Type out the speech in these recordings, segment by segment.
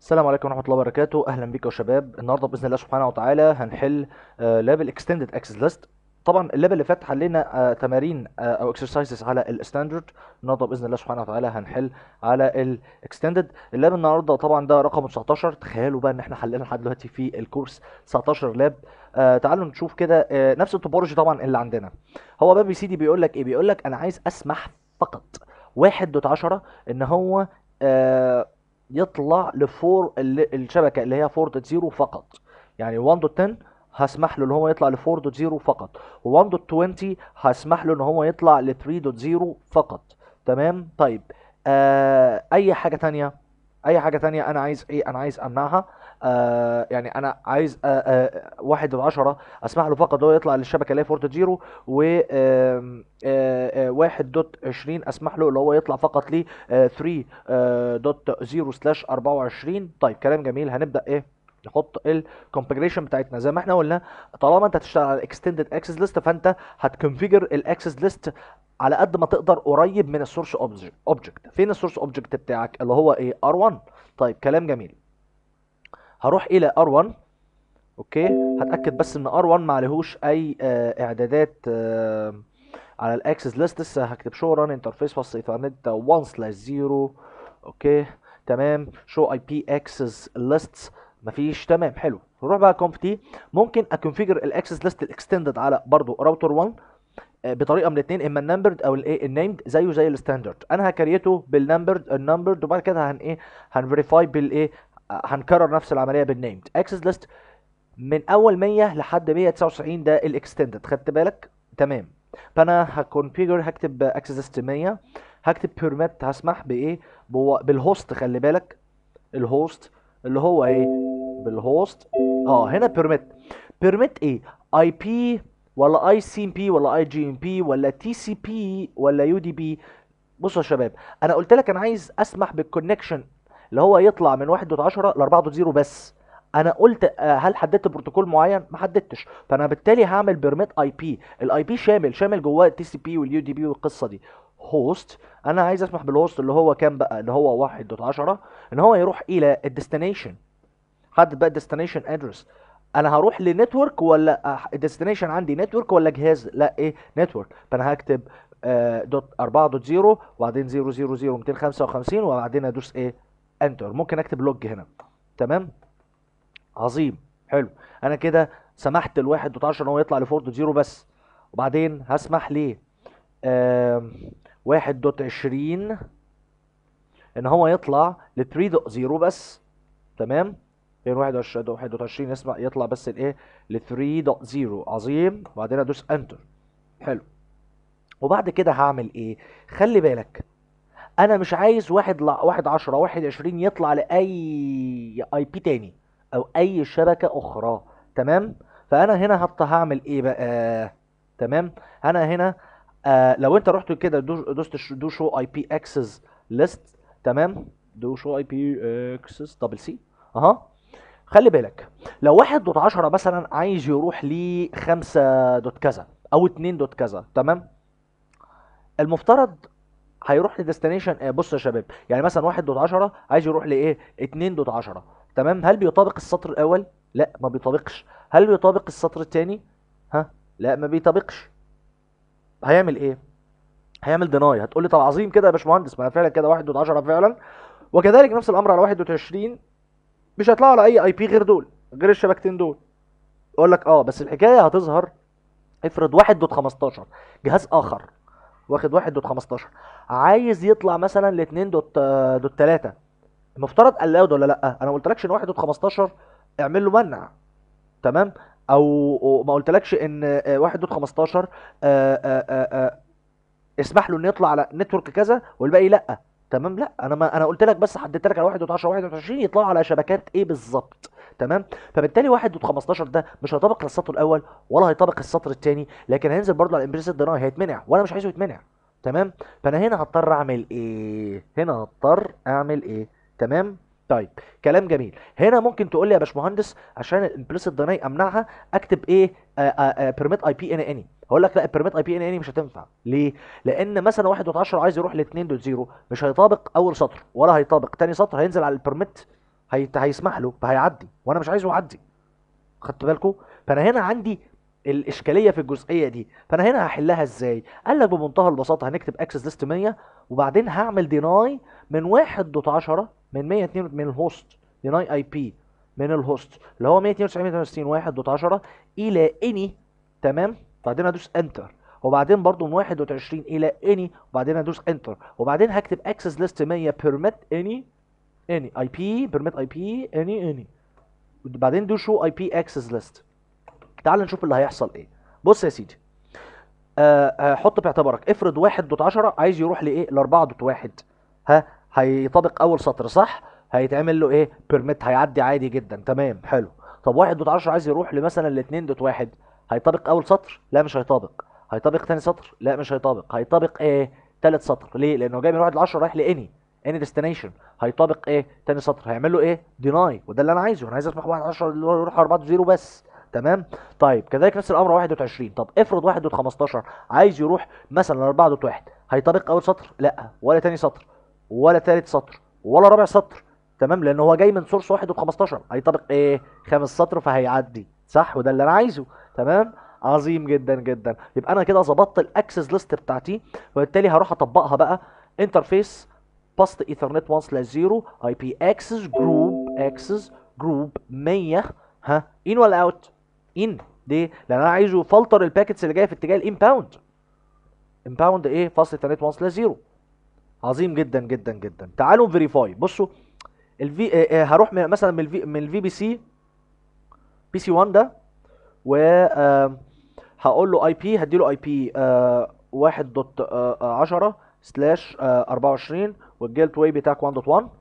السلام عليكم ورحمة الله وبركاته أهلا بيكم يا شباب النهاردة بإذن الله سبحانه وتعالى هنحل لاب الاكستندد اكسس ليست طبعا اللاب اللي فات حلينا آه، تمارين آه، او اكسرسايزز على الستاندرد النهارده باذن الله سبحانه وتعالى هنحل على الاكستندد اللاب النهارده طبعا ده رقم 19 تخيلوا بقى ان احنا حلينا لحد دلوقتي في الكورس 19 لاب آه تعالوا نشوف كده آه نفس التوبولوجي طبعا اللي عندنا هو باب سي دي بيقول لك ايه بيقول لك انا عايز اسمح فقط واحد دوت 10 ان هو آه يطلع لفور ال- الشبكه اللي هي 4.0 فقط يعني 1.10 هسمح له ان هو يطلع ل 4.0 فقط و1.20 هسمح له ان هو يطلع ل 3.0 فقط تمام طيب آه اي حاجه تانية اي حاجه تانية انا عايز ايه انا عايز امنعها آه يعني انا عايز آه آه واحد وعشرة اسمح له فقط هو يطلع للشبكه اللي هي 4.0 و آم، آه، آه، واحد دوت عشرين اسمح له اللي هو يطلع فقط ل 3 دوت 0 سلاش 24 طيب كلام جميل هنبدا ايه نحط الكونفجريشن بتاعتنا زي ما احنا قلنا طالما انت هتشتغل على اكستندد اكسس ليست فانت هتكونفيجر الاكسس ليست على قد ما تقدر قريب من السورس اوبجكت فين السورس اوبجكت بتاعك اللي هو ايه ار1 طيب كلام جميل هروح الى ار1 اوكي هتاكد بس ان ار1 ما عليهوش اي آه، اعدادات آه، على الاكسس ليست لسه هكتب شو ران انترفيس فاست ايثرنت 1 سلاش 0 اوكي تمام شو اي بي اكسس ليستس مفيش تمام حلو نروح بقى كونف تي ممكن اكونفيجر الاكسس ليست الاكستندد على برضو راوتر 1 آه، بطريقه من الاثنين اما النمبرد او الايه النيمد زيه زي الستاندرد انا هكريته بالنمبرد النمبرد وبعد كده هن ايه هنفيريفاي بالايه آه، هنكرر نفس العمليه بالنيمد اكسس ليست من اول 100 لحد 199 ده الاكستندد خدت بالك تمام فانا هكونفيجر هكتب اكسس ليست 100 هكتب بيرميت هسمح بايه بو- بالهوست خلي بالك الهوست اللي هو ايه بالهوست اه هنا بيرميت بيرميت ايه اي بي ولا اي سي ام بي ولا اي جي ام بي ولا تي سي بي ولا يو دي بي بصوا يا شباب انا قلت لك انا عايز اسمح بالكونكشن اللي هو يطلع من 1.10 ل 4.0 بس انا قلت آه، هل حددت بروتوكول معين ما حددتش فانا بالتالي هعمل بيرميت اي بي الاي بي شامل شامل جواه التي سي بي واليو دي بي والقصه دي هوست انا عايز اسمح بالهوست اللي هو كام بقى اللي هو 1.10 ان هو يروح الى الديستنيشن حدد بقى الديستنيشن ادرس انا هروح لنتورك ولا الديستنيشن عندي نتورك ولا جهاز لا ايه نتورك فانا هكتب آه، دوت 4.0 وبعدين 0 0 0 255 وبعدين ادوس ايه انتر ممكن اكتب لوج هنا تمام عظيم حلو انا كده سمحت الواحد دوت 10 ان هو يطلع ل 4.0 بس وبعدين هسمح ليه آم، واحد دوت 20 ان هو يطلع ل 3.0 بس تمام فين 21 21 يسمع يطلع بس الايه ل 3.0 عظيم وبعدين ادوس انتر حلو وبعد كده هعمل ايه خلي بالك انا مش عايز واحد لا واحد عشرة واحد عشرين يطلع لاي اي بي تاني او اي شبكة اخرى تمام فانا هنا هط هعمل ايه بقى تمام انا هنا آه لو انت رحت كده دو- دوست ش- دو شو اي بي اكسس ليست تمام دو شو اي بي اكسس دبل سي اها خلي بالك لو واحد دوت عشرة مثلا عايز يروح ل خمسة دوت كذا او اتنين دوت كذا تمام المفترض هيروح لديستنيشن بص يا شباب يعني مثلا واحد دوت عشرة عايز يروح لايه اتنين دوت عشرة تمام هل بيطابق السطر الاول لا ما بيطابقش هل بيطابق السطر الثاني ها لا ما بيطابقش هيعمل ايه هيعمل ديناي هتقول لي طب عظيم كده يا باشمهندس ما انا فعلا كده واحد دوت عشرة فعلا وكذلك نفس الامر على واحد دوت عشرين مش هيطلعوا على اي اي بي غير دول غير الشبكتين دول اقول لك اه بس الحكايه هتظهر افرض واحد دوت 15 جهاز اخر واخد واحد دوت 15 عايز يطلع مثلا ل 2 دوت آه، دوت 3 المفترض الاود ولا لا انا ما قلتلكش ان واحد دوت 15 اعمل له منع تمام او أو ما قلتلكش ان آه، واحد دوت 15 آه، آه، آه، آه، اسمح له انه يطلع على نتورك كذا والباقي لا تمام لا انا ما انا قلت لك بس حددت لك على 1 10 21 يطلعوا على شبكات ايه بالظبط تمام فبالتالي 1 دوت 15 ده مش هيطابق للسطر الاول ولا هيطابق السطر الثاني لكن هينزل برضه على الامبريسد ديناي هيتمنع وانا مش عايزه يتمنع تمام فانا هنا هضطر اعمل ايه هنا هضطر اعمل ايه تمام طيب كلام جميل هنا ممكن تقول لي يا باشمهندس عشان الامبليسيت ديناي امنعها اكتب ايه بيرميت اي بي ان اني هقول لك لا البيرميت اي بي ان اني مش هتنفع ليه لان مثلا 1.10 عايز يروح ل 2.0 مش هيطابق اول سطر ولا هيطابق تاني سطر هينزل على البيرميت هي... هيسمح له فهيعدي وانا مش عايزه يعدي خدت بالكم فانا هنا عندي الاشكاليه في الجزئيه دي فانا هنا هحلها ازاي قال لك بمنتهى البساطه هنكتب اكسس ليست 100 وبعدين هعمل ديناي من 1 دوت 10 من 102 من الهوست ديناي اي بي من الهوست اللي هو 192 1 دوت 10 الى اني تمام بعدين ادوس انتر وبعدين برضو من 21 الى اني وبعدين ادوس انتر وبعدين هكتب اكسس ليست 100 بيرميت اني اني اي بي بيرميت اي بي اني اني بعدين دو شو اي بي اكسس ليست تعال نشوف اللي هيحصل ايه بص يا سيدي آه آه حط في اعتبارك افرض 1 دوت 10 عايز يروح لايه ل 4 دوت 1 ها هيطابق اول سطر صح هيتعمل له ايه بيرميت هيعدي عادي جدا تمام حلو طب 1 دوت 10 عايز يروح لمثلا ل 2 دوت 1 هيطابق اول سطر لا مش هيطابق هيطابق تاني سطر لا مش هيطابق هيطابق ايه تالت سطر ليه لانه جاي من 1 ل 10 رايح لاني اني ديستنيشن هيطابق ايه تاني سطر هيعمل له ايه ديناي وده اللي انا عايزه انا عايز اسمح 1 10 اللي هو يروح 4 0 بس تمام طيب كذلك نفس الامر 1 دوت 20 طب افرض 1 دوت 15 عايز يروح مثلا 4 دوت 1 هيطابق اول سطر لا ولا تاني سطر ولا تالت سطر ولا رابع سطر تمام لان هو جاي من سورس 1 دوت 15 هيطابق ايه خامس سطر فهيعدي صح وده اللي انا عايزه تمام عظيم جدا جدا يبقى انا كده ظبطت الاكسس ليست بتاعتي وبالتالي هروح اطبقها بقى انترفيس باست ايثرنت 1 سلاش 0 اي بي اكسس جروب اكسس جروب 100 ها ان ولا اوت ان ليه لان انا عايزه يفلتر الباكتس اللي جايه في اتجاه الانباوند انباوند ايه فاست ايثرنت 1 سلاش 0 عظيم جدا جدا جدا تعالوا فيريفاي بصوا الفي آه، آه، هروح من- مثلا من الفي من الفي بي سي بي سي 1 ده و آه، هقول له اي بي هديله اي بي 1 دوت 10 سلاش 24 والجيت واي بتاعك 1 دوت 1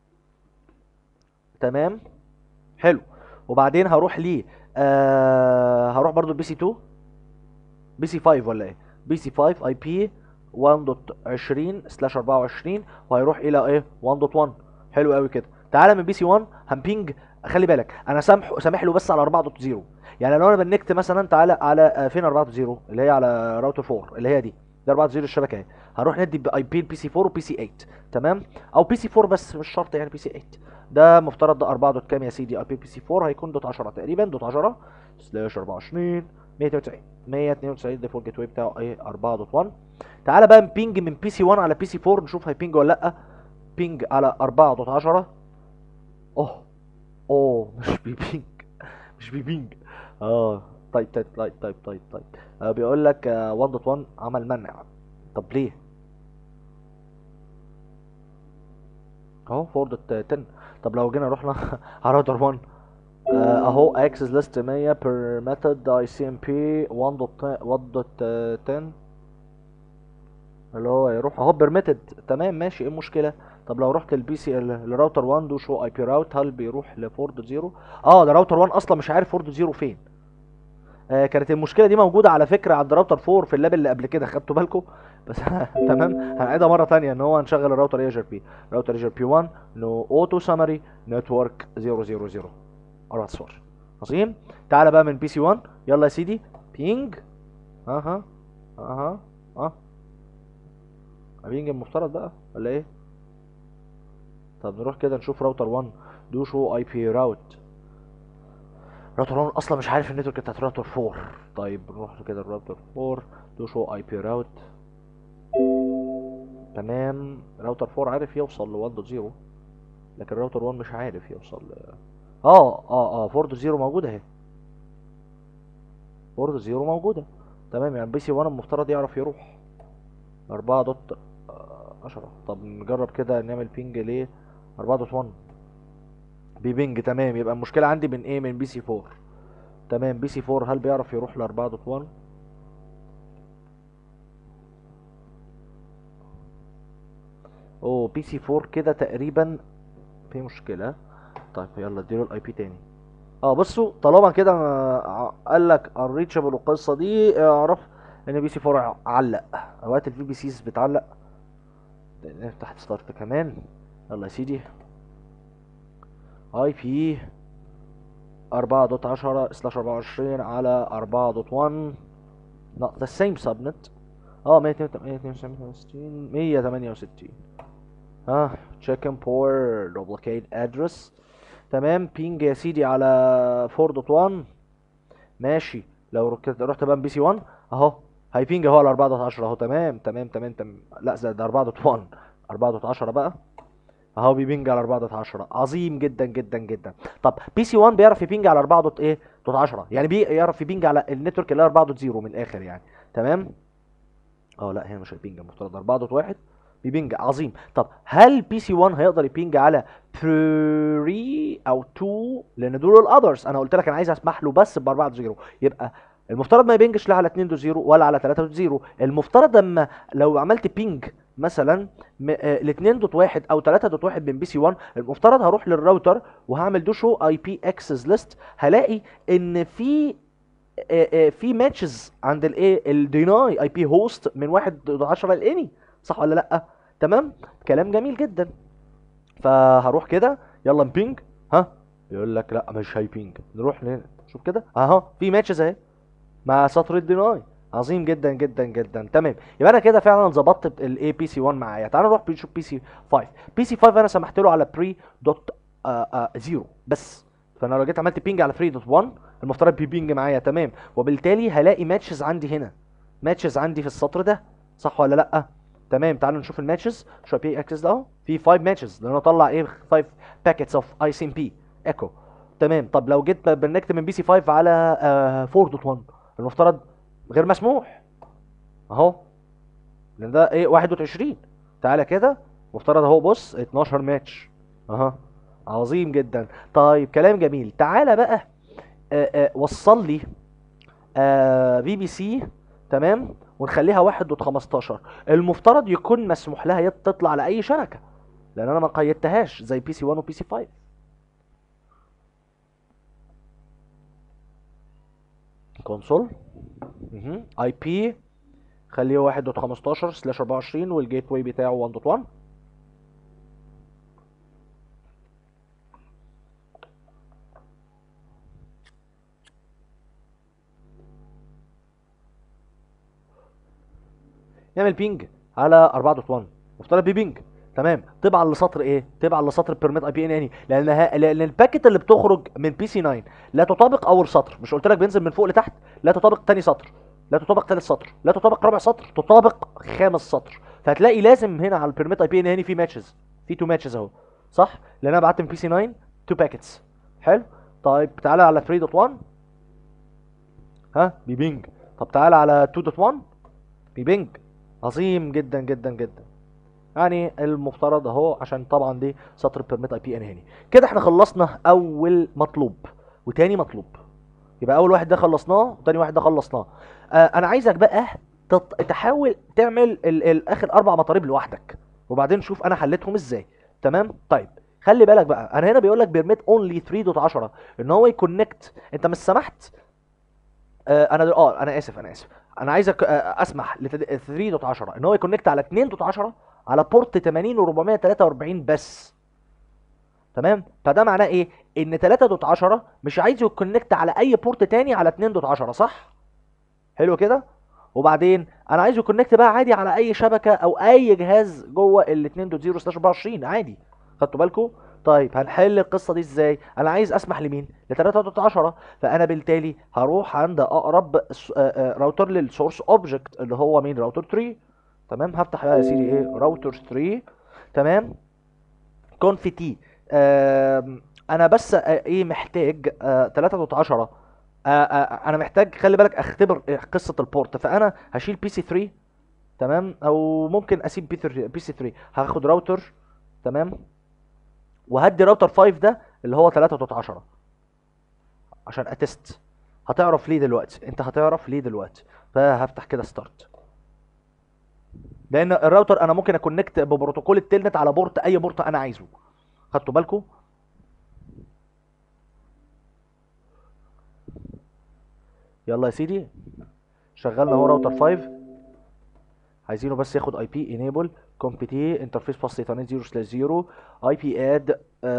تمام حلو وبعدين هروح ليه آه هروح برضو البي سي 2 بي سي 5 ولا ايه بي سي 5 اي بي 1.20 سلاش 24 وهيروح الى ايه 1.1 حلو قوي كده تعالى من بي سي 1 هنبينج خلي بالك انا سامح سامح له بس على 4.0 يعني لو انا بنكت مثلا تعالى على آه، فين 4.0 اللي هي على راوتر 4 اللي هي دي ده 4.0 الشبكه اهي هروح ندي باي بي البي سي 4 وبي سي 8 تمام او بي سي 4 بس مش شرط يعني بي سي 8 ده مفترض ده 4 دوت كام يا سيدي اي بي بي سي 4 هيكون دوت 10 تقريبا دوت 10 سلاش 24 192 192 ديفولت جيت واي بتاعه ايه 4 دوت 1 تعالى بقى نبينج من بي سي 1 على بي سي 4 نشوف هيبينج ولا لا بينج على 4 دوت 10 اوه اوه مش بيبينج مش بيبينج اه طيب طيب طيب طيب طيب طيب آه بيقول لك آه 1.1 عمل منع طب ليه اهو 4.10 طب لو جينا رحنا على راوتر 1 آه، اهو اكسس ليست 100 بير ميثود اي سي ام بي 1.10 اللي هو يروح اهو بيرميتد تمام ماشي ايه المشكله طب لو رحت البي سي لراوتر 1 دو شو اي بي راوت هل بيروح ل 4.0 اه ده راوتر 1 اصلا مش عارف 4.0 فين آه كانت المشكله دي موجوده على فكره عند راوتر 4 في اللاب اللي قبل كده خدتوا بالكم بس تمام هنعيدها مره تانية ان هو هنشغل الراوتر ايجر بي راوتر ايجر بي 1 نو اوتو سامري نتورك 000 اربع صفار عظيم تعالى بقى من بي سي 1 يلا يا سيدي بينج اها اها اه بينج المفترض بقى ولا ايه طب نروح كده نشوف راوتر 1 دو شو اي بي راوت راوتر 1 اصلا مش عارف النتورك بتاعت راوتر 4 طيب نروح كده الراوتر 4 دو شو اي بي راوت تمام راوتر 4 عارف يوصل ل 1.0 لكن راوتر 1 مش عارف يوصل ل... اه اه اه 4.0 موجوده اهي 4.0 موجوده تمام يعني بي سي 1 المفترض يعرف يروح 4 دوت 10 طب نجرب كده نعمل بينج ليه 4 دوت 1 بيبنج تمام يبقى المشكله عندي من ايه من بي سي 4 تمام بي سي 4 هل بيعرف يروح ل 4 دوت 1 اوه بي سي 4 كده تقريبا في مشكله طيب يلا اديله الاي بي تاني اه بصوا طالما كده ما- قال لك unreachable القصه دي اعرف ان بي سي 4 علق اوقات الفي بي سيز بتعلق نفتح ستارت كمان يلا يا سيدي اي بي 4.10 سلاش 24 على 4.1 not the same subnet اه 168 168 ها check and pour duplicate address تمام بينج يا سيدي على 4.1 ماشي لو ركت- رحت بقى بي سي 1 اهو هاي بينج اهو على 4.10 اهو تمام تمام تمام تمام لا ده ده 4.1 4.10 بقى اهو بيبينج على 4.10 عظيم جدا جدا جدا طب بي سي 1 بيعرف يبينج على 4. دوت ايه دوت 10 يعني بيعرف يبينج على النتورك اللي هي 4.0 من الاخر يعني تمام اه لا هي مش البينج المفترض 4.1 بيبينج عظيم طب هل بي سي 1 هيقدر يبينج على 3 او 2 لان دول الاذرز انا قلت لك انا عايز اسمح له بس ب 4.0 يبقى المفترض ما يبينجش لا على 2.0 ولا على 3.0 المفترض لما لو عملت بينج مثلا ال 2.1 او 3.1 من بي سي 1 المفترض هروح للراوتر وهعمل دو شو اي بي اكسس ليست هلاقي ان في آه، آه، في ماتشز عند الايه الديناي اي بي هوست من 1 ل 10 لاني صح ولا لا تمام كلام جميل جدا فهروح كده يلا نبينج ها يقول لك لا مش هيبينج نروح ل- شوف كده اهو في ماتشز اهي مع سطر الديناي عظيم جدا جدا جدا تمام يبقى انا كده فعلا ظبطت الاي بي سي 1 معايا تعال نروح نشوف بي سي 5 بي سي 5 انا سمحت له على بري دوت 0 بس فانا لو جيت عملت بينج على 3 دوت 1 المفترض بيبينج معايا تمام وبالتالي هلاقي ماتشز عندي هنا ماتشز عندي في السطر ده صح ولا لا تمام تعالوا نشوف الماتشز شو بي اكسس ده اهو في 5 ماتشز لان انا اطلع ايه 5 باكيتس اوف اي سي ام بي ايكو تمام طب لو جيت بنكت من بي سي 5 على آه 4.1 المفترض غير مسموح اهو لان ده ايه 21 تعالى كده مفترض اهو بص 12 ماتش اها عظيم جدا طيب كلام جميل تعالى بقى آه آه وصل لي آه بي بي سي تمام ونخليها 1 دوت 15 المفترض يكون مسموح لها يت- تطلع على اي شبكه لان انا ما قيدتهاش زي بي سي 1 وبي سي 5 كونسول اي بي خليه 1 دوت 15 سلاش 24 والجيت واي بتاعه 1 دوت 1 نعمل بينج على 4.1 مفترض بيبينج تمام طبعا لسطر ايه طبعا لسطر بيرميت اي بي ان اني لانها لان الباكت اللي بتخرج من بي سي 9 لا تطابق اول سطر مش قلت لك بينزل من فوق لتحت لا تطابق تاني سطر لا تطابق ثالث سطر لا تطابق رابع سطر تطابق خامس سطر فهتلاقي لازم هنا على البيرميت اي بي ان اني في ماتشز في تو ماتشز اهو صح لان انا بعت من بي سي 9 تو باكيتس حلو طيب تعالى على 3.1 ها بيبينج طب تعالى على 2.1 بيبينج عظيم جدا جدا جدا يعني المفترض اهو عشان طبعا دي سطر بيرميت اي بي انهاني كده احنا خلصنا اول مطلوب وتاني مطلوب يبقى اول واحد ده خلصناه وتاني واحد ده خلصناه آه انا عايزك بقى تط... تحاول تعمل ال... ال... اخر اربع مطالب لوحدك وبعدين شوف انا حليتهم ازاي تمام طيب خلي بالك بقى انا هنا بيقول لك بيرميت اونلي 3.10 ان هو يكونكت انت مش سمحت آه انا دل... اه انا اسف انا اسف انا عايزك آه اسمح ل 3.10 ان هو يكونكت على 2.10 على بورت 80 و443 بس تمام فده معناه ايه ان 3.10 مش عايز يكونكت على اي بورت تاني على 2.10 صح حلو كده وبعدين انا عايز يكونكت بقى عادي على اي شبكه او اي جهاز جوه ال 2.0 سلاش 24 عادي خدتوا بالكم طيب هنحل القصه دي ازاي انا عايز اسمح لمين ل 3.10 فانا بالتالي هروح عند اقرب س- آه، آه، راوتر للسورس اوبجكت اللي هو مين راوتر 3 تمام هفتح بقى يا سيدي ايه راوتر 3 تمام كونف تي آم، انا بس آه، ايه محتاج آه، 3.10 آه، آه، انا محتاج خلي بالك اختبر آه، قصه البورت فانا هشيل بي سي 3 تمام او ممكن اسيب بي 3 بي سي 3 هاخد راوتر تمام وهدي راوتر 5 ده اللي هو 3.10 عشان اتست هتعرف ليه دلوقتي انت هتعرف ليه دلوقتي فهفتح كده ستارت لان الراوتر انا ممكن اكونكت ببروتوكول التلنت على بورت اي بورت انا عايزه خدتوا بالكم يلا يا سيدي شغلنا اهو راوتر 5 عايزينه بس ياخد اي بي انيبل كومبيتي انترفيس باس 0 سلاش 0 اي بي اد 3.10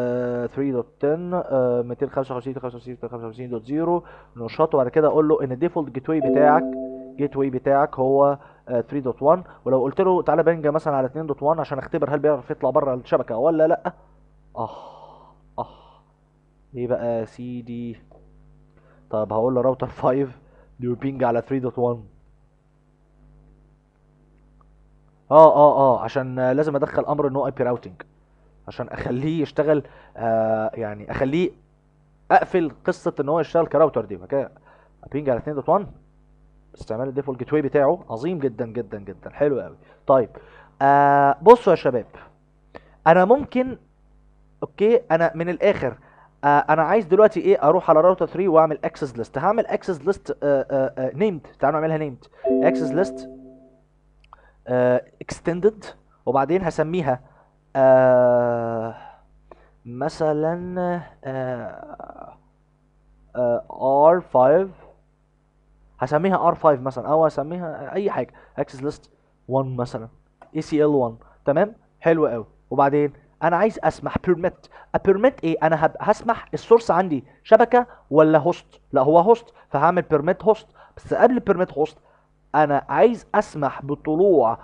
آه، 255 255 نشاط وبعد كده اقول له ان الديفولت جيت واي بتاعك جيت واي بتاعك هو آه، 3.1 ولو قلت له تعالى بنج مثلا على 2.1 عشان اختبر هل بيعرف يطلع بره الشبكه ولا لا اه اه ايه بقى سي دي طب هقول له راوتر 5 ديو بينج على 3.1 اه اه اه عشان آه، لازم ادخل امر النو اي بي راوتنج عشان اخليه يشتغل آه يعني اخليه اقفل قصه ان هو يشتغل كراوتر دي كده بينج على 2.1 استعمال الديفولت جيت واي بتاعه عظيم جدا جدا جدا حلو قوي طيب آه بصوا يا شباب انا ممكن اوكي انا من الاخر آه انا عايز دلوقتي ايه اروح على راوتر 3 واعمل اكسس ليست هعمل اكسس ليست نيمد تعالوا نعملها نيمد اكسس ليست اكستندد وبعدين هسميها آه مثلا آه آه R5 هسميها R5 مثلا او هسميها اي حاجه اكسس ليست 1 مثلا ACL 1 تمام حلو قوي وبعدين انا عايز اسمح بيرميت بيرميت ايه انا هب... هسمح السورس عندي شبكه ولا هوست لا هو هوست فهعمل بيرميت هوست بس قبل بيرميت هوست انا عايز اسمح بطلوع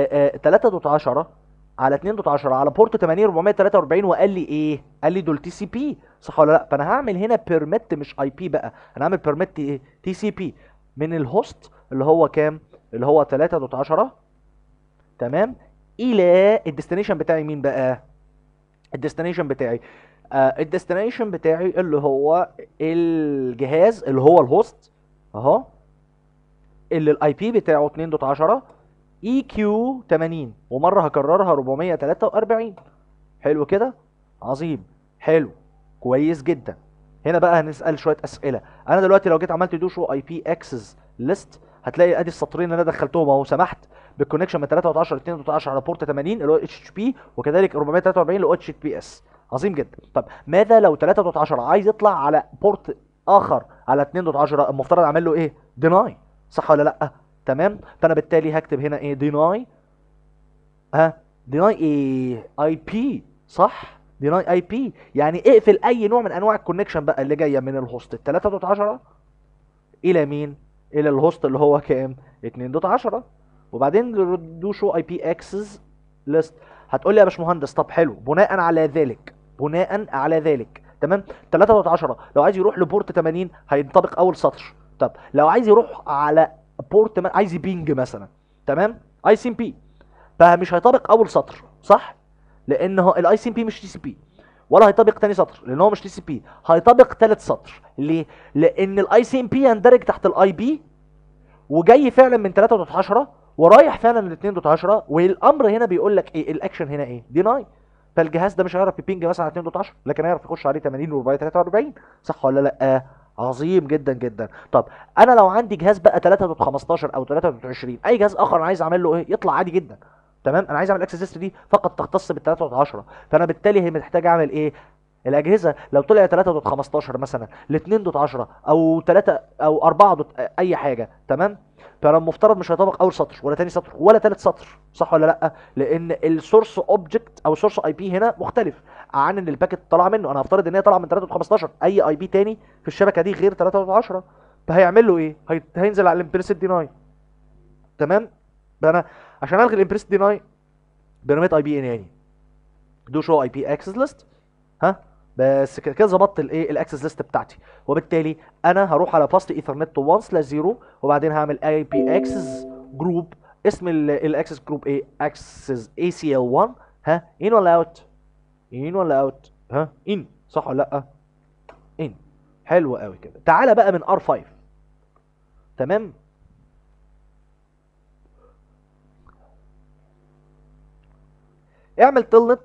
3.10 على 2.10 على بورت 80 443 وقال لي ايه قال لي دول تي سي بي صح ولا لا فانا هعمل هنا بيرميت مش اي بي بقى انا هعمل بيرميت تي سي بي من الهوست اللي هو كام اللي هو 3.10 تمام الى الديستنيشن بتاعي مين بقى الديستنيشن بتاعي آه الديستنيشن بتاعي اللي هو الجهاز اللي هو الهوست اهو اللي الاي بي بتاعه 2.10 اي كيو 80 ومره هكررها 443 حلو كده عظيم حلو كويس جدا هنا بقى هنسال شويه اسئله انا دلوقتي لو جيت عملت دو شو اي بي اكسس ليست هتلاقي ادي السطرين اللي انا دخلتهم اهو سمحت بالكونكشن من 3.10 ل 2.10 على بورت 80 اللي هو اتش اتش بي وكذلك 443 اللي هو اتش بي اس عظيم جدا طب ماذا لو 3.10 عايز يطلع على بورت اخر على 2.10 المفترض اعمل له ايه ديناي صح ولا لا تمام فانا بالتالي هكتب هنا ايه ديناي ها ديناي ايه اي بي صح ديناي اي بي يعني اقفل اي نوع من انواع الكونكشن بقى اللي جايه من الهوست 3.10 الى مين الى الهوست اللي هو كام 2.10 وبعدين دو شو اي بي اكسس ليست هتقول لي يا باشمهندس طب حلو بناء على ذلك بناء على ذلك تمام 3.10 لو عايز يروح لبورت 80 هينطبق اول سطر طب لو عايز يروح على بورت ما... عايز يبينج مثلا تمام اي سي ام بي فمش هيطبق اول سطر صح لان هو الاي سي ام بي مش تي سي بي ولا هيطبق تاني سطر لان هو مش تي سي بي هيطبق تالت سطر ليه لان الاي سي ام بي يندرج تحت الاي بي وجاي فعلا من 3.10 ورايح فعلا ل 2.10 والامر هنا بيقول لك ايه الاكشن هنا ايه ديناي فالجهاز ده مش هيعرف يبينج مثلا على 2.10 لكن هيعرف يخش عليه 80 و 43 صح ولا لا آه. عظيم جدا جدا طب انا لو عندي جهاز بقى 3.15 او 3.20 اي جهاز اخر انا عايز اعمل له ايه يطلع عادي جدا تمام انا عايز اعمل اكسس ليست دي فقط تختص بال 3.10 فانا بالتالي هي محتاج اعمل ايه الاجهزه لو طلع 3.15 مثلا ل 2.10 او 3 او 4 دوت اي حاجه تمام فانا المفترض مش هيطبق اول سطر ولا تاني سطر ولا تالت سطر صح ولا لا لان السورس اوبجكت او السورس اي بي هنا مختلف عن ان الباكت طالع منه انا هفترض ان هي طالعه من 3.15 اي اي بي تاني في الشبكه دي غير 3.10 فهيعمل له ايه هي... هينزل على الامبريسيد ديناي تمام انا عشان الغي الامبريسيد ديناي برميت اي بي ان يعني دو شو اي بي اكسس ليست ها بس كده ظبطت الايه الاكسس ليست بتاعتي وبالتالي انا هروح على فاست ايثرنت 1 سلاش 0 وبعدين هعمل اي بي اكسس جروب اسم الاكسس جروب ايه اكسس اي سي ال 1 ها ان ولا اوت ان ولا اوت ها ان صح ولا لا ان حلو قوي كده تعالى بقى من ار 5 تمام اعمل تلنت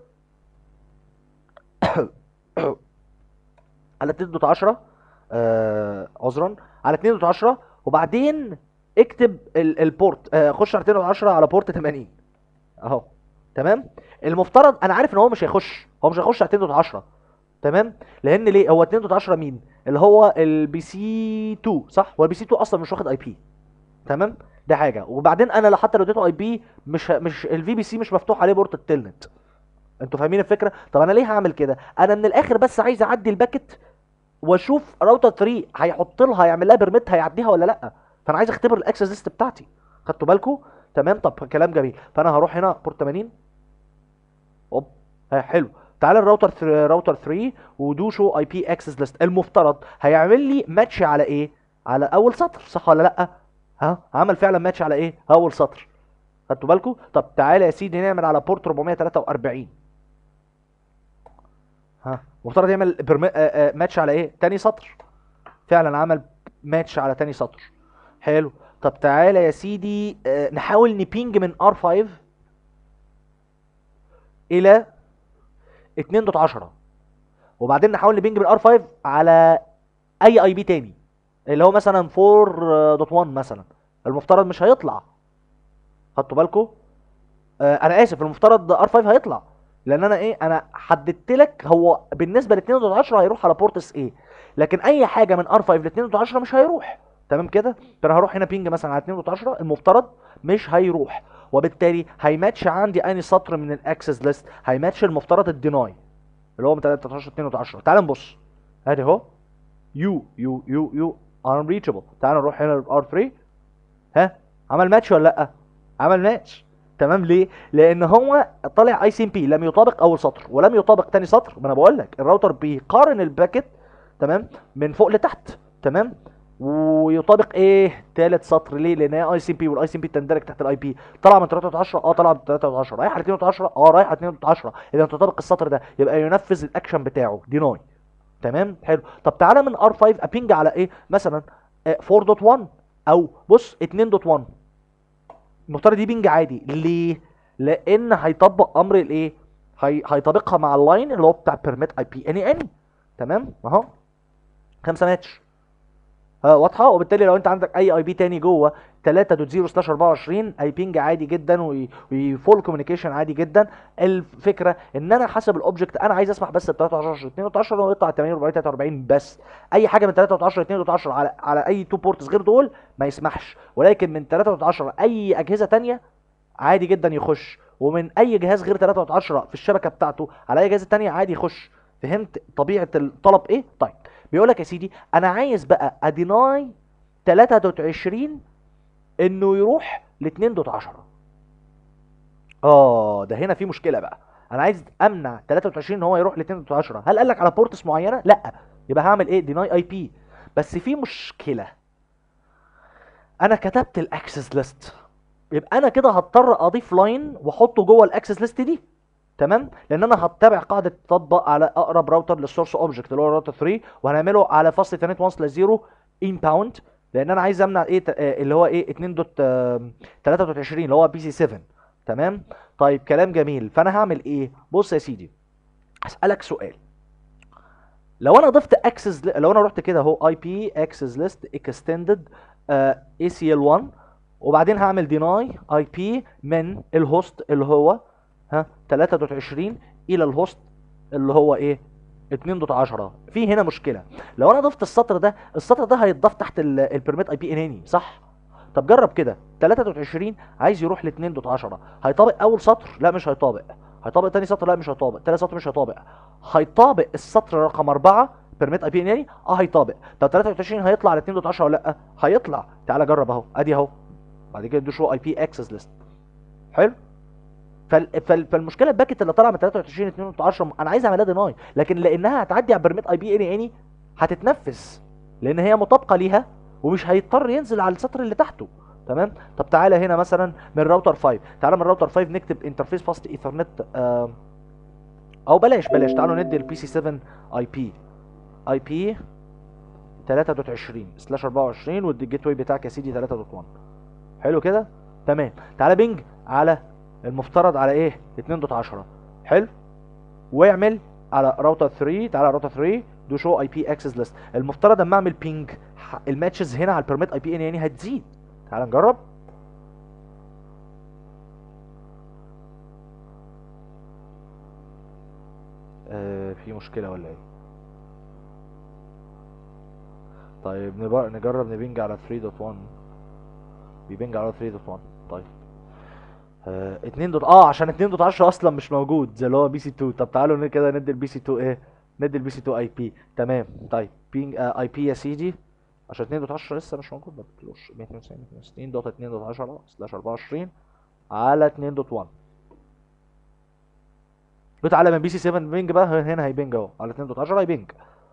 على 2.10 آه عذرا على 2.10 وبعدين اكتب ال البورت آه خش على 2.10 على بورت 80 اهو تمام المفترض انا عارف ان هو مش هيخش هو مش هيخش على 2.10 تمام لان ليه هو 2.10 مين اللي هو البي سي 2 صح هو البي سي 2 اصلا مش واخد اي بي تمام ده حاجه وبعدين انا لو حتى لو اديته اي بي مش مش الفي بي سي مش مفتوح عليه بورت التلنت انتوا فاهمين الفكره طب انا ليه هعمل كده انا من الاخر بس عايز اعدي الباكت واشوف راوتر 3 هيحط لها يعمل لها بيرميت هيعديها ولا لا فانا عايز اختبر الاكسس ليست بتاعتي خدتوا بالكم تمام طب كلام جميل فانا هروح هنا بورت 80 اوب ها حلو تعالى الراوتر ثر- راوتر 3 ودو شو اي بي اكسس ليست المفترض هيعمل لي ماتش على ايه على اول سطر صح ولا لا ها عمل فعلا ماتش على ايه اول سطر خدتوا بالكم طب تعالى يا سيدي نعمل على بورت 443 ها مفترض يعمل برم... آه آه ماتش على ايه تاني سطر فعلا عمل ماتش على تاني سطر حلو طب تعالى يا سيدي آه نحاول نبينج من R5 الى 2.10 وبعدين نحاول نبينج من R5 على اي اي بي تاني اللي هو مثلا 4.1 مثلا المفترض مش هيطلع خدتوا بالكم آه انا اسف المفترض R5 هيطلع لان انا ايه انا حددت لك هو بالنسبه ل 2.10 هيروح على بورت اس ايه لكن اي حاجه من R5 ل 2.10 مش هيروح تمام كده فانا هروح هنا بينج مثلا على 2.10 المفترض مش هيروح وبالتالي هيماتش عندي اني سطر من الاكسس ليست هيماتش المفترض الديناي اللي هو من 13 2.10 تعال نبص ادي اهو يو يو يو يو unreachable تعال نروح هنا ل R3 ها عمل ماتش ولا لا عمل ماتش تمام ليه لان هو طالع اي سي ام بي لم يطابق اول سطر ولم يطابق تاني سطر ما انا بقول لك الراوتر بيقارن الباكت تمام من فوق لتحت تمام ويطابق ايه تالت سطر ليه لان هي اي سي بي والاي سي بي تندرج تحت الاي بي طلع من 3.10 اه طلع من 3.10 رايح على 2.10 اه رايح على 2.10 اذا تطابق السطر ده يبقى ينفذ الاكشن بتاعه ديناي تمام حلو طب تعالى من ار 5 ابينج على ايه مثلا آه، 4.1 او بص 2.1 المفترض دي بينج عادي ليه لان هيطبق امر الايه هي... هيطبقها مع اللاين اللي هو بتاع بيرميت اي بي اني اني تمام اهو خمسه ماتش ها واضحه وبالتالي لو انت عندك اي اي بي تاني جوه 3.0 سلاش 24 اي بينج عادي جدا وفول كوميونيكيشن عادي جدا الفكره ان انا حسب الاوبجكت انا عايز اسمح بس ب 13 2.10 هو يطلع 80 4 43 بس اي حاجه من 3.10 2.10 على على اي تو بورتس غير دول ما يسمحش ولكن من 3.10 اي اجهزه تانية عادي جدا يخش ومن اي جهاز غير 3.10 في الشبكه بتاعته على اي اجهزه تانية عادي يخش فهمت طبيعه الطلب ايه طيب بيقول لك يا سيدي انا عايز بقى اديناي 3.20 انه يروح ل 2.10 اه ده هنا في مشكله بقى انا عايز امنع 23 ان هو يروح ل 2.10 هل قال لك على بورتس معينه لا يبقى هعمل ايه ديناي اي بي بس في مشكله انا كتبت الاكسس ليست يبقى انا كده هضطر اضيف لاين واحطه جوه الاكسس ليست دي تمام لان انا هتبع قاعده تطبق على اقرب راوتر للسورس اوبجكت اللي هو راوتر 3 وهنعمله على فاصل ايثرنت 1 سلاش 0 ان باوند لان انا عايز امنع ايه ت- آه، اللي هو ايه 2 دوت 23 اللي هو بي سي 7 تمام طيب كلام جميل فانا هعمل ايه بص يا سيدي هسالك سؤال لو انا ضفت اكسس لو انا رحت كده اهو اي بي اكسس ليست اكستندد اي سي ال 1 وبعدين هعمل ديناي اي بي من الهوست اللي هو ها 3.20 الى الهوست اللي هو ايه 2.10 في هنا مشكله لو انا ضفت السطر ده السطر ده هيتضاف تحت البرميت اي بي اناني صح طب جرب كده 3.20 عايز يروح ل 2.10 هيطابق اول سطر لا مش هيطابق هيطابق تاني سطر لا مش هيطابق تالت سطر مش هيطابق هيطابق السطر رقم 4 بيرميت اي بي اناني اه هيطابق طب 23 هيطلع على 2.10 ولا لا هيطلع تعالى جرب اهو ادي اهو بعد كده شو اي بي اكسس ليست حلو فال... فال... فالمشكله الباكت اللي طالعه من 23 2 10 انا عايز اعملها ديناي لكن لانها هتعدي على برميت اي بي اني اني هتتنفذ لان هي مطابقه ليها ومش هيضطر ينزل على السطر اللي تحته تمام طب تعالى هنا مثلا من راوتر 5 تعالى من راوتر 5 نكتب انترفيس فاست ايثرنت او بلاش بلاش تعالوا ندي البي سي 7 اي بي اي بي 3.20 سلاش 24 ودي الجيت واي بتاعك يا سيدي 3.1 حلو كده تمام تعالى بينج على المفترض على ايه 2.10 حلو واعمل على راوتر 3 تعالى على راوتر 3 دو شو اي بي اكسس ليست المفترض اما اعمل بينج الماتشز هنا على البيرميت اي بي ان يعني هتزيد تعالى نجرب آه في مشكلة ولا ايه طيب نبقى نجرب نبينج على 3.1 بيبينج على 3.1 طيب آه 2 دوت اه عشان 2 دوت 10 اصلا مش موجود زي اللي هو بي سي 2 طب تعالوا ن- كده ندي البي سي 2 ايه ندي البي سي 2 اي بي تمام طيب بينج آه اي بي يا سيدي عشان 2 دوت 10 لسه مش موجود ما تقولوش 192 262 دوت 2 دوت 10 سلاش 24 على 2 دوت 1 دوت على من بي سي 7 بينج بقى هنا هيبينج اهو على 2.10 هيبينج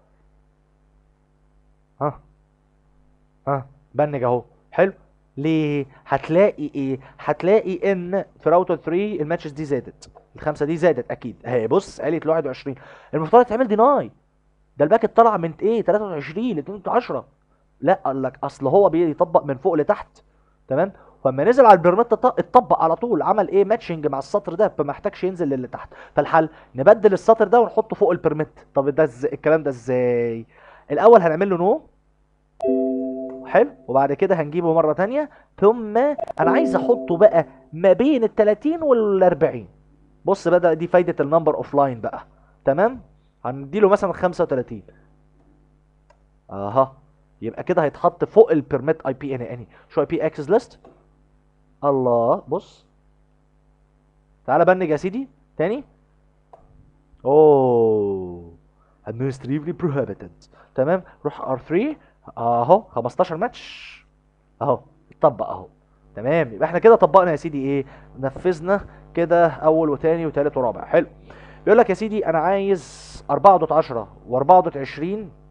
ها ها بنج اهو حلو ليه هتلاقي ايه هتلاقي ان في راوتر 3 الماتشز دي زادت الخمسه دي زادت اكيد اهي بص قالت ل 21 المفترض تعمل ديناي ده الباكت طلع من ايه 23 ل 210 لا قال لك اصل هو بيطبق من فوق لتحت تمام فلما نزل على البرميت ط- اتطبق على طول عمل ايه ماتشنج مع السطر ده فما احتاجش ينزل للي تحت فالحل نبدل السطر ده ونحطه فوق البرميت طب ده ازاي الكلام ده ازاي الاول هنعمل له نو حلو وبعد كده هنجيبه مره تانية ثم انا عايز احطه بقى ما بين ال 30 وال 40 بص بقى ده- دي فايده النمبر اوف لاين بقى تمام هنديله مثلا 35 اها يبقى كده هيتحط فوق البيرميت اي بي ان اني شو اي بي اكسس ليست الله بص تعالى بنج يا سيدي تاني اوه administratively prohibited تمام روح R3 اهو 15 ماتش اهو اتطبق اهو تمام يبقى احنا كده طبقنا يا سيدي ايه نفذنا كده اول وتاني وتالت ورابع حلو بيقول لك يا سيدي انا عايز 4.10 و4.20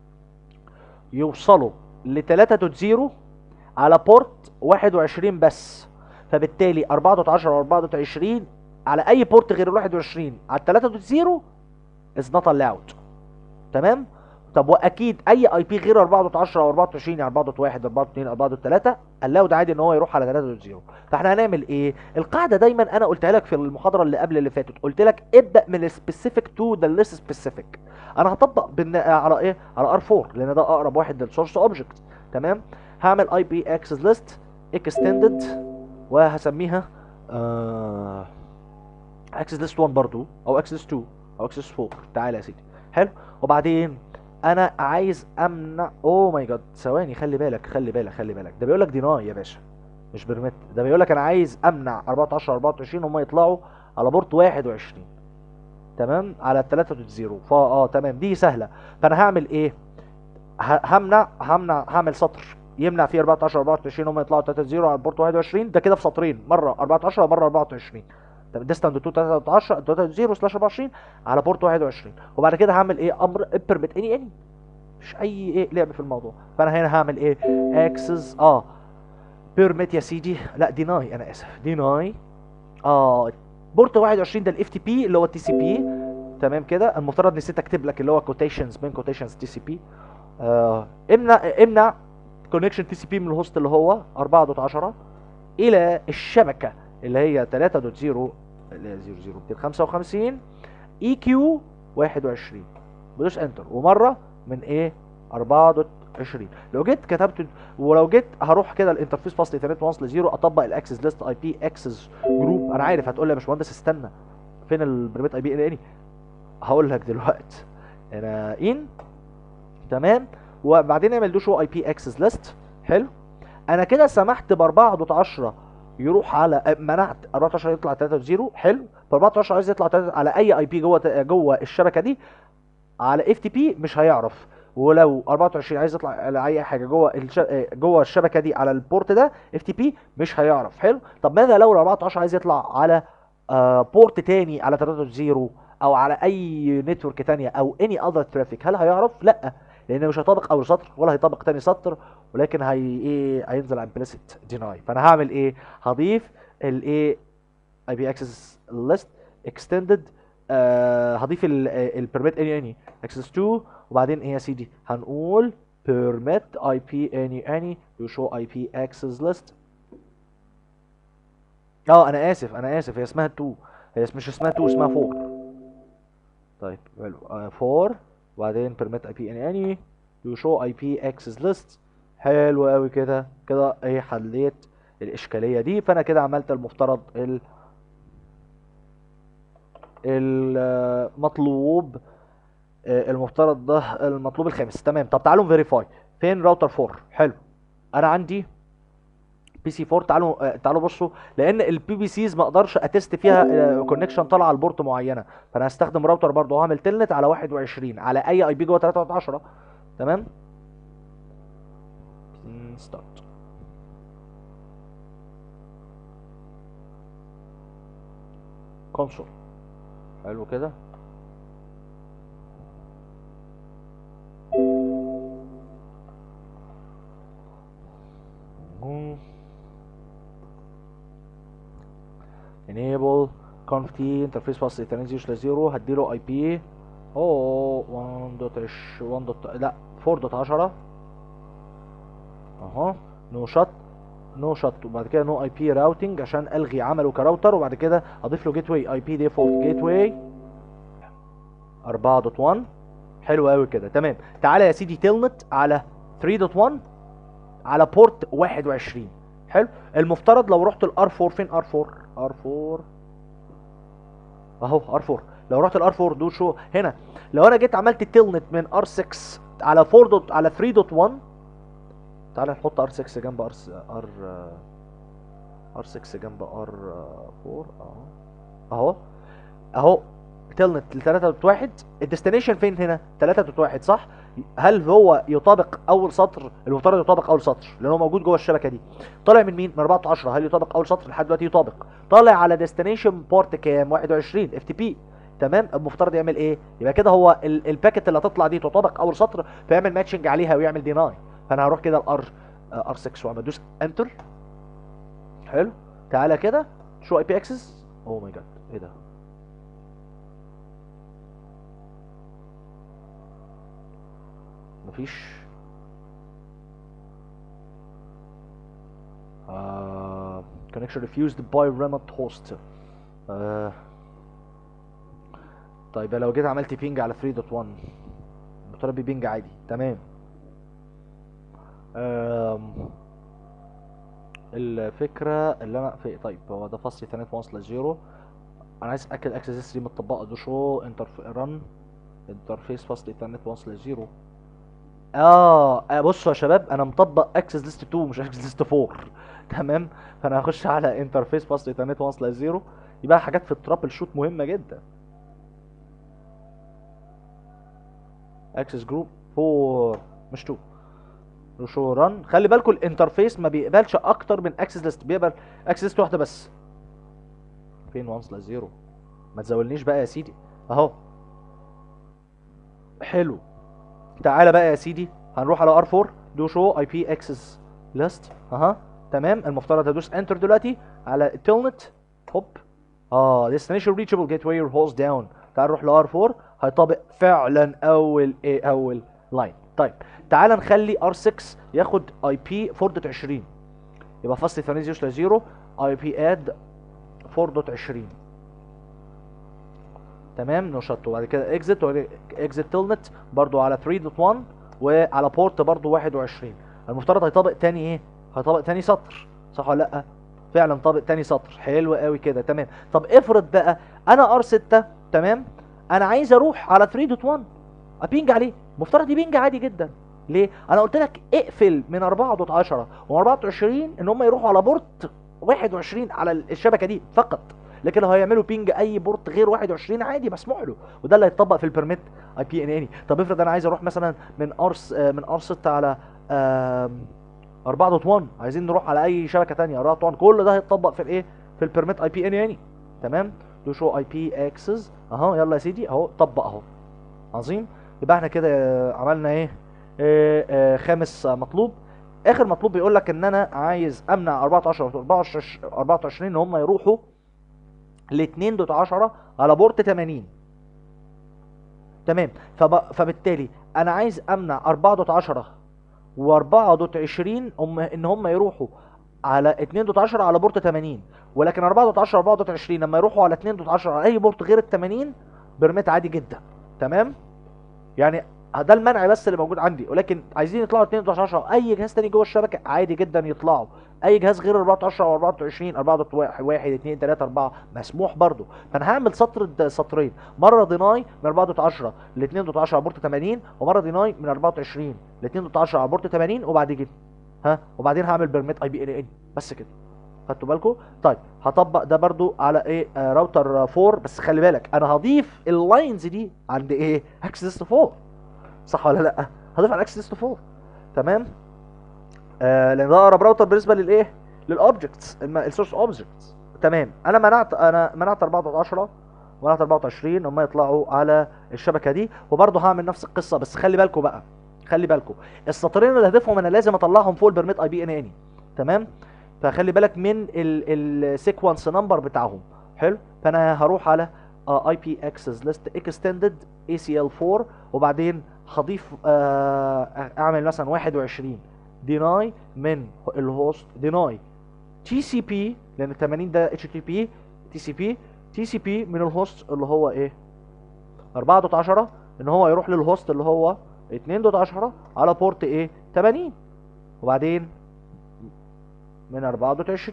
يوصلوا ل 3.0 على بورت 21 بس فبالتالي 4.10 و4.20 على اي بورت غير ال 21 على 3.0 is not allowed تمام طب واكيد اي اي بي غير 4.10 او 24 يعني 4.1 4.2 4.3 allowed عادي ان هو يروح على 3.0 فاحنا هنعمل ايه القاعده دايما انا قلتها لك في المحاضره اللي قبل اللي فاتت قلت لك ابدا من السبيسيفيك تو ذا ليس سبيسيفيك انا هطبق بن... على ايه على ار 4 لان ده اقرب واحد للسورس اوبجكت تمام هعمل اي بي اكسس ليست اكستندد وهسميها آه... اكسس ليست 1 برضو او اكسس 2 او اكسس 4 تعالى يا سيدي حلو وبعدين انا عايز امنع اوه ماي جاد ثواني خلي بالك خلي بالك خلي بالك ده بيقول لك ديناي يا باشا مش برميت ده بيقول لك انا عايز امنع 14 24 هم يطلعوا على بورت 21 تمام على 3.0 فا اه تمام دي سهله فانا هعمل ايه ه- همنع همنع هعمل سطر يمنع فيه 14 24 هم يطلعوا 3.0 على البورت 21 ده كده في سطرين مره 14 ومره 24 طب ديستانت 2 13 3.0 سلاش 24 على بورت 21 وبعد كده هعمل ايه امر بيرميت اني اني مش اي ايه لعب في الموضوع فانا هنا هعمل ايه اكسس اه بيرميت يا سيدي لا ديناي انا اسف ديناي اه بورت 21 ده الاف تي بي اللي هو التي سي بي تمام كده المفترض نسيت اكتب لك اللي هو كوتيشنز بين كوتيشنز تي سي بي امنع امنع كونكشن تي سي بي من الهوست اللي هو 4.10 الى الشبكه اللي هي 3.0 اللي هي 00255 اي كيو 21 بدوس انتر ومره من ايه 24 لو جيت كتبت ولو جيت هروح كده الانترفيس فاصل ايثرنت وانس لزيرو اطبق الاكسس ليست اي بي اكسس جروب انا عارف هتقول لي يا باشمهندس استنى فين البريميت اي بي ان اني هقول لك دلوقتي انا ان تمام وبعدين اعمل دو شو اي بي اكسس ليست حلو انا كده سمحت ب 4.10 يروح على منعت 14 يطلع 3.0 حلو ف 14 عايز يطلع 3 على اي اي بي جوه جوه الشبكه دي على اف تي بي مش هيعرف ولو 24 عايز يطلع على اي حاجه جوه الش... جوه الشبكه دي على البورت ده اف تي بي مش هيعرف حلو طب ماذا لو ال 14 عايز يطلع على آه بورت تاني على 3.0 او على اي نتورك تانية او اني اذر ترافيك هل هيعرف لا لان مش هيطابق اول سطر ولا هيطابق تاني سطر ولكن هي ايه هينزل على implicit ديناي فانا هعمل ايه هضيف الايه اي بي اكسس ليست اكستندد هضيف البرميت اني اني اكسس 2 وبعدين ايه يا سيدي هنقول permit IP any any to show IP access list اه انا اسف انا اسف هي اسمها 2 هي مش اسمها 2 اسمها 4 طيب حلو 4 وبعدين permit IP any any to show IP access list حلو قوي كده كده ايه حليت الاشكاليه دي فانا كده عملت المفترض ال المطلوب المفترض ده المطلوب الخامس تمام طب تعالوا نفيريفاي فين راوتر 4 حلو انا عندي بي سي 4 تعالوا تعالوا بصوا لان البي بي سيز ما اقدرش اتست فيها كونكشن طالعه على البورت معينه فانا هستخدم راوتر برضه وهعمل تلنت على 21 على اي اي بي جوه 3 تمام ستارت كونسول حلو كده 1 في تي انترفيس باس ايثرنت 0 0 هديله اي بي اوه 1 دوت 1 دوت لا 4 دوت 10 اهو نو شوت نو شوت وبعد كده نو اي بي راوتنج عشان الغي عمله كراوتر وبعد كده اضيف له جيت واي اي بي ديفولت جيت واي 4.1 حلو قوي كده تمام تعالى يا سيدي تيلنت على 3.1 على بورت 21 حلو المفترض لو رحت الار 4 فين ار 4 ار 4 اهو ار 4 لو رحت الار 4 دول شو هنا لو انا جيت عملت تيلنت من ار 6 على 4 دوت على 3.1 تعالى نحط ار 6 جنب ار ار ار 6 جنب ار 4 اهو اهو اهو تلنت ل 3.1 الديستنيشن فين هنا 3.1 صح هل هو يطابق اول سطر المفترض يطابق اول سطر لان هو موجود جوه الشبكه دي طالع من مين من 14 هل يطابق اول سطر لحد دلوقتي يطابق طالع على ديستنيشن بورت كام 21 اف تي بي تمام المفترض يعمل ايه يبقى كده هو ال- الباكت اللي هتطلع دي تطابق اول سطر فيعمل ماتشنج عليها ويعمل ديناي فانا هروح كده الار ار 6 واعمل ادوس انتر حلو تعالى كده شو اي بي اكسس اوه ماي جاد ايه ده مفيش آه connection refused by remote host آه طيب لو جيت عملت بينج على 3.1 المفترض بينج عادي تمام آم، الفكرة اللي انا في طيب هو ده فصل ثانية واصلة زيرو انا عايز اتاكد اكسس اس دي متطبقة ده شو انترف رن انترفيس فصل ثانية واصلة زيرو اه آه، بصوا يا شباب انا مطبق اكسس ليست 2 مش اكسس ليست 4 تمام فانا هخش على انترفيس فاصل ايثرنت واصله زيرو يبقى حاجات في الترابل شوت مهمه جدا اكسس جروب 4 مش 2 شو ران خلي بالكم الانترفيس ما بيقبلش اكتر من اكسس ليست بيقبل اكسس ليست واحده بس فين واصله زيرو ما تزولنيش بقى يا سيدي اهو حلو تعالى بقى يا سيدي هنروح على ار 4 دو شو اي بي اكسس ليست اها تمام المفترض هدوس انتر دلوقتي على التلنت هوب اه destination reachable gateway host down تعال نروح لار 4 هيطابق فعلا اول ايه اول لاين طيب تعال نخلي ار 6 ياخد اي بي 4.20 يبقى فصل ثاني 0 0 اي بي اد 4.20 تمام نشط وبعد كده اكزت اكزت تلنت برضو على 3.1 وعلى بورت برضو 21 المفترض هيطابق تاني ايه هيطابق تاني سطر صح ولا لا فعلا طابق تاني سطر حلو قوي كده تمام طب افرض بقى انا ار 6 تمام انا عايز اروح على 3.1 ابينج عليه مفترض يبينج عادي جدا ليه انا قلت لك اقفل من 4.10 و24 ان هم يروحوا على بورت 21 على الشبكه دي فقط لكن لو هيعملوا بينج اي بورت غير 21 عادي مسموح له وده اللي هيتطبق في البرميت اي بي ان اني طب افرض انا عايز اروح مثلا من ار من ار 6 على آم، 4.1 عايزين نروح على اي شبكه تانية 4.1 كل ده هيتطبق في الايه في البرميت اي بي ان اني تمام دو شو اي بي اكسس اهو يلا يا سيدي اهو طبق اهو عظيم يبقى احنا كده آه، عملنا ايه آه، آه، خامس آه، مطلوب اخر مطلوب بيقول لك ان انا عايز امنع 14 و 24 24 ان هم يروحوا ل 2.10 على بورت 80 تمام فب... فبالتالي انا عايز امنع 4.10 و4.20 هم ان هم يروحوا على 2.10 على بورت 80 ولكن 4.10 4.20 لما يروحوا على 2.10 على اي بورت غير ال 80 برميت عادي جدا تمام يعني ده المنع بس اللي موجود عندي ولكن عايزين يطلعوا 2.10 اي جهاز تاني جوه الشبكه عادي جدا يطلعوا اي جهاز غير 14 او 24 4.1 1 2 3 4 مسموح برضو فانا هعمل سطر سطرين مره ديناي من 4.10 ل 2.10 على بورت 80 ومره ديناي من 24 ل 2.10 على بورت 80 وبعد كده ها وبعدين هعمل برميت اي بي ان ان بس كده خدتوا بالكم طيب هطبق ده برضو على ايه آه راوتر 4 بس خلي بالك انا هضيف اللاينز دي عند ايه اكسس 4 صح ولا لا هضيف على اكسس 4 تمام آه لان ده اقرب راوتر بالنسبه للايه للاوبجكتس السورس اوبجكتس تمام انا منعت انا منعت 14 منعت 24 هم يطلعوا على الشبكه دي وبرضه هعمل نفس القصه بس خلي بالكم بقى خلي بالكم السطرين اللي هدفهم انا لازم اطلعهم فوق البرميت اي بي ان اني تمام فخلي بالك من السيكونس نمبر بتاعهم حلو فانا هروح على اي بي اكسس ليست اكستندد اي سي ال 4 وبعدين هضيف آه، اعمل مثلا 21 ديناي من الهوست ديناي تي سي بي لان 80 ده اتش تي بي تي سي بي تي سي بي من الهوست اللي هو ايه 4.10 ان هو يروح للهوست اللي هو 2.10 على بورت ايه 80 وبعدين من 4.20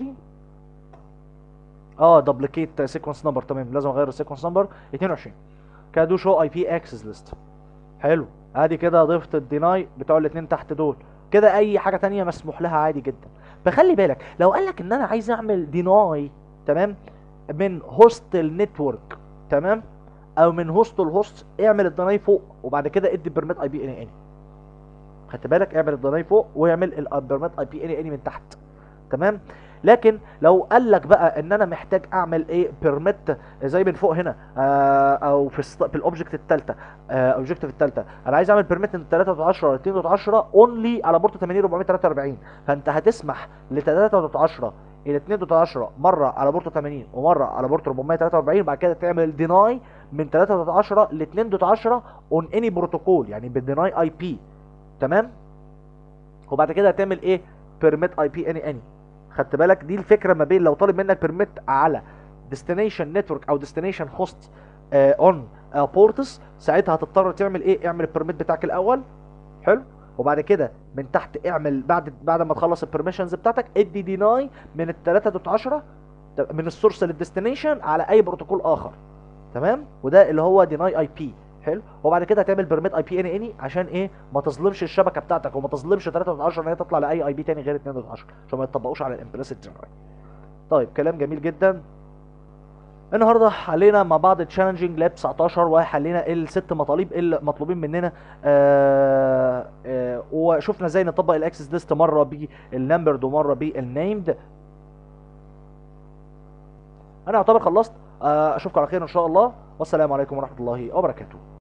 اه دبليكيت سيكونس نمبر تمام لازم اغير السيكونس نمبر 22 كده دو شو اي بي اكسس ليست حلو ادي كده ضفت الديناي بتوع الاثنين تحت دول كده اي حاجه تانية مسموح لها عادي جدا فخلي بالك لو قال لك ان انا عايز اعمل ديناي تمام من هوست النتورك تمام او من هوست لهوست اعمل الديناي فوق وبعد كده ادي بيرميت اي بي اني اني خدت بالك اعمل الديناي فوق واعمل البيرميت اي بي اني اني من تحت تمام لكن لو قال لك بقى ان انا محتاج اعمل ايه بيرميت زي من فوق هنا آه او في الست... في الاوبجكت الثالثه آه اوبجكتيف الثالثه انا عايز اعمل بيرميت من 3.10 ل 2.10 اونلي على بورت 80443 فانت هتسمح ل 3.10 الى 2.10 مره على بورت 80 ومره على بورت 443 بعد كده تعمل ديناي من 3.10 ل 2.10 اون اني بروتوكول يعني بالديناي اي بي تمام وبعد كده هتعمل ايه بيرميت اي بي اني اني خدت بالك دي الفكره ما بين لو طالب منك بيرميت على ديستنيشن نتورك او ديستنيشن هوست اون بورتس ساعتها هتضطر تعمل ايه اعمل البيرميت بتاعك الاول حلو وبعد كده من تحت اعمل بعد بعد ما تخلص البرميشنز بتاعتك ادي ديناي من ال 3.10 من السورس للديستنيشن على اي بروتوكول اخر تمام وده اللي هو ديناي اي بي حلو وبعد كده هتعمل بيرميت اي بي اني اني عشان ايه ما تظلمش الشبكه بتاعتك وما تظلمش 3.10 ان هي تطلع لاي اي بي تاني غير 2.10 عشان ما يطبقوش على الامبليسيت جنرال طيب كلام جميل جدا النهارده حلينا مع بعض تشالنجينج لاب 19 وحلينا الست مطالب اللي مطلوبين مننا آآ آآ وشفنا ازاي نطبق الاكسس ليست مره بالنمبرد ومره بالنيمد انا اعتبر خلصت اشوفكم على خير ان شاء الله والسلام عليكم ورحمه الله وبركاته